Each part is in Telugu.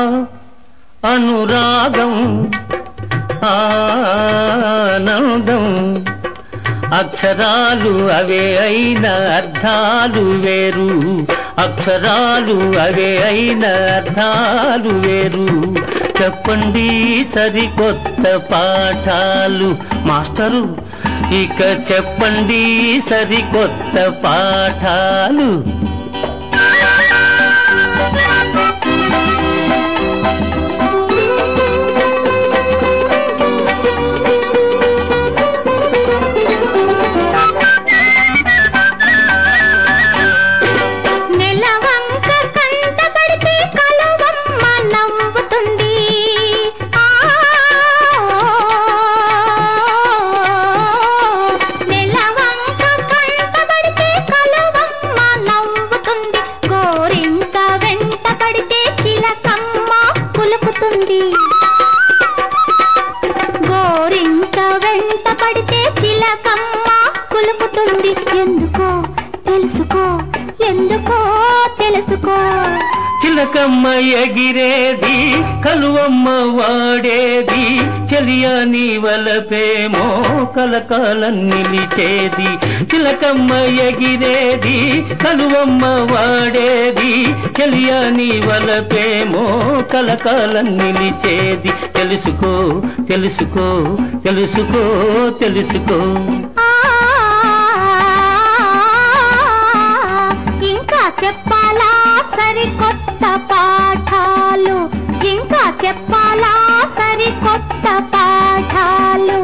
అనురాగం ఆనందం అక్షరాలు అవే అయిన అర్థాలు వేరు అక్షరాలు అవే అయిన అర్థాలు వేరు చెప్పండి సరికొత్త పాఠాలు మాస్టరు ఇక చెప్పండి సరికొత్త పాఠాలు నెలవంక కంటపడితే కలవమ్మ నవ్వుతుంది ఆ నెలవంక కంటపడితే కలవమ్మ నవ్వుతుంది గోరింక వెంట పడితే చిలకమ్మ కులుకుతుంది గోరింక వెంట పడితే చిలకమ్మ కులుకుతుంది ఎందుకో తెలుసుకో ఎందుకో తెలుసుకో చిలకమ్మ ఎగిరేది కలువమ్మ వాడేది చెలియాని వలపేమో కలకాలం నిలిచేది చిలకమ్మ ఎగిరేది కలువమ్మ వాడేది చెలియాని వలపేమో కలకాలం నిలిచేది తెలుసుకో తెలుసుకో తెలుసుకో తెలుసుకో ఆ ఇంకా చెప్పాలా సరికొత్త పాఠాలు ఇంకా చెప్పాలా సరికొత్త పాఠాలు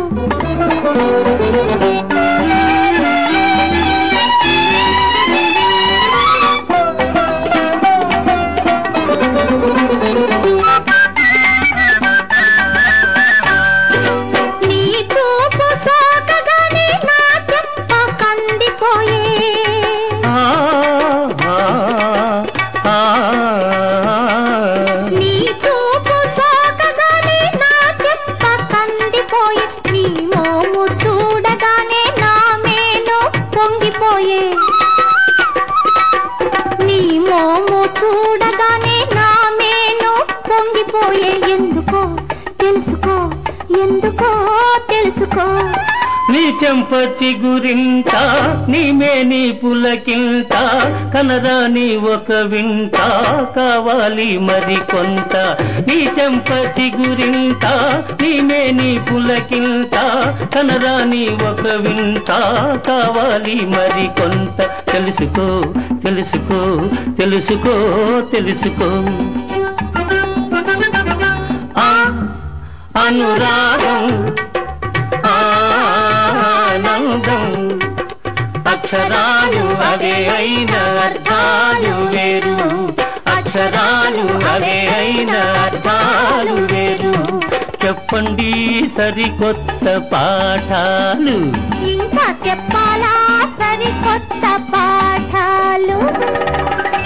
నీ చూపు సోకగానే నా చెంప కందిపోయే ఆ ఆ, ఆ, ఆ. నీ చూపు సోకగానే నా చెంప కందిపోయే నీ మోము చూడగానే నా మేను పొంగిపోయే నీ మోము చూడగానే నా మేను పొంగిపోయే ఎందుకో తెలుసుకో ఎందుకో తెలుసుకో నీ చెంప చిగురింత నీ మేని పులకింత కనరాని ఒక వింత కావాలి మరి కొంత నీ చెంప చిగురింత నీ మేని పులకింత కనరాని ఒక వింత కావాలి మరి కొంత తెలుసుకో తెలుసుకో తెలుసుకో తెలుసుకో ఆ అనురాగం ఆనందం అక్షరాలు అవే అయిన అర్థాలు వేరు అక్షరాలు అవే అయిన అర్థాలు వేరు చెప్పండి సరికొత్త పాఠాలు ఇంకా చెప్పాలా సరికొత్త పాఠాలు